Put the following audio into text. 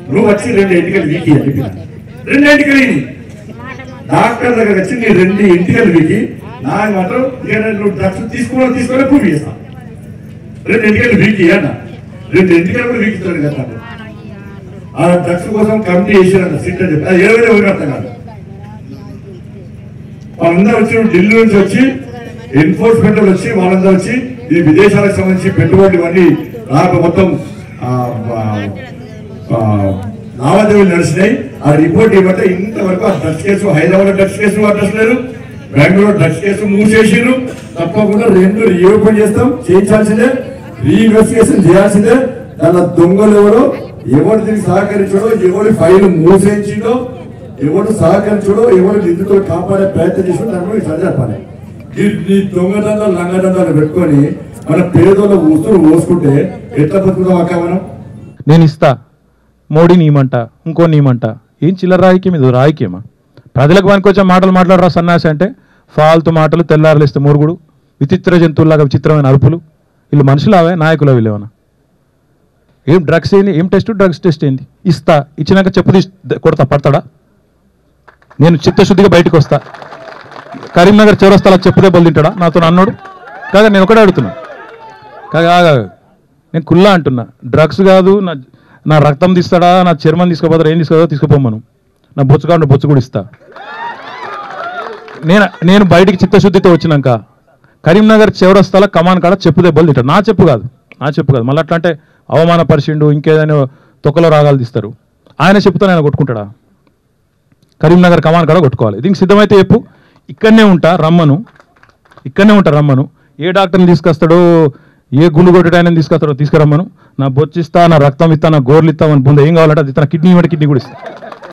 నువ్వు వచ్చి రెండు ఎంటికలు వీకి అని చెప్పిన రెండు ఎంటికలు ఇయ్యి. డాక్టర్ దగ్గర వచ్చి నీ రెండు ఎంటికలు వీకి నాకు మాత్రం ఇక నువ్వు డ్రగ్స్ తీసుకోవాలి తీసుకోవాలి ప్రూవ్ చేస్తాను రెండు ఎంటికలు వీకి అన్న రెండు ఎంటికలు కూడా వీకిస్తాడు కదా నాకు. ఆ డ్రగ్స్ కోసం కమిటీ చేసిరంట సిట్ అని చెప్పి అది ఏదైనా ఎవరికి అర్థం కాదు వాళ్ళందరూ వచ్చి ఢిల్లీ నుంచి వచ్చి ఎన్ఫోర్స్మెంట్ వాళ్ళు వచ్చి వాళ్ళందరూ వచ్చి ఈ విదేశాలకు సంబంధించి పెట్టుబడులు ఇవన్నీ నాకు మొత్తం ఆ, ఆ, ఆ, లావాదేవీలు నడిచినాయి ఆ రిపోర్ట్ ఇవ్వటే ఇంతవరకు ఆ drugs case Hyderabad drugs case address లేదు బెంగళూరు డ్రగ్స్ కేసు మూసేసిర్రు తప్పకుండా రెండు రీఓపెన్ చేస్తాం చేయించాల్సిందే రీఇన్వెస్టిగేషన్ చేయాల్సిందే దాని దొంగలు ఎవరో ఎవరు దీనికి సహకరించడో ఎవరి ఫైల్ మూసేయించిండో ఎవరు సహకరించడో ఎవరు నిధుతో కాపాడే ప్రయత్నం చేసిన దాని గురించి చదివాలి ఈ ఈ దొంగదందాలు లంగదందాలు పెట్టుకొని మన పేదోళ్ళ ఉసురు పోసుకుంటే ఎట్లా బతుకుదాం అక్క మనం నేను ఇస్తా మోడీ నీమంట ఇంకో నీమంట ఏం చిల్లర రాజకీయం ఇది రాజకీయమా ప్రజలకు పనికొచ్చే మాటలు మాట్లాడరా సన్యాసి అంటే ఫాల్తు మాటలు తెల్లారలేస్తే మురుగుడు విచిత్ర జంతువులాగా విచిత్రమైన అరుపులు వీళ్ళు మనుషులావే నాయకులు వీళ్ళేమన్నా ఏం డ్రగ్స్ ఏంది ఏం టెస్ట్ డ్రగ్స్ టెస్ట్ ఏంది ఇస్తా ఇచ్చినాక చెప్పు తీసి కొడతా పడతాడా నేను చిత్తశుద్ధిగా బయటకు వస్తా కరీంనగర్ చివరస్తాల చెప్పు దెబ్బలు తింటాడా నాతో అన్నాడు కాగా నేను ఒకటే అడుగుతున్నా కాగా ఆగా. నేను కుల్లా అంటున్నా డ్రగ్స్ కాదు నా నా రక్తం తీస్తాడా నా చర్మం తీసుకోపోతారా ఏం తీసుకోదో తీసుకుపోమను నా బొచ్చు కాకుండా బొచ్చు కూడా ఇస్తా నేను నేను బయటికి చిత్తశుద్ధితో వచ్చినాక కరీంనగర్ చివరస్తాల కమాన్ కాడ చెప్పు దెబ్బలు తింటాడు నా చెప్పు కాదు నా చెప్పు కాదు మళ్ళీ అట్లా అంటే అవమానపరిచిండు ఇంకేదైనా తొక్కలో రాగాలు తీస్తారు ఆయన చెప్పుతో ఆయన కొట్టుకుంటాడా కరీంనగర్ కమాన్ కాడ కొట్టుకోవాలి దీనికి సిద్ధమైతే చెప్పు ఇక్కడనే ఉంటా రమ్మను ఇక్కడనే ఉంటా రమ్మను ఏ డాక్టర్ని తీసుకొస్తాడో ఏ గుండు కొట్టడానికి తీసుకొస్తాడో తీసుకురమ్మను నా బొచ్చిస్తా నా రక్తం ఇస్తా నా గోర్లు ఇస్తా మన బుంద ఏం కావాలంటే అది ఇస్తా నా కిడ్నీ ఇవ్వండి కిడ్నీ కూడా ఇస్తా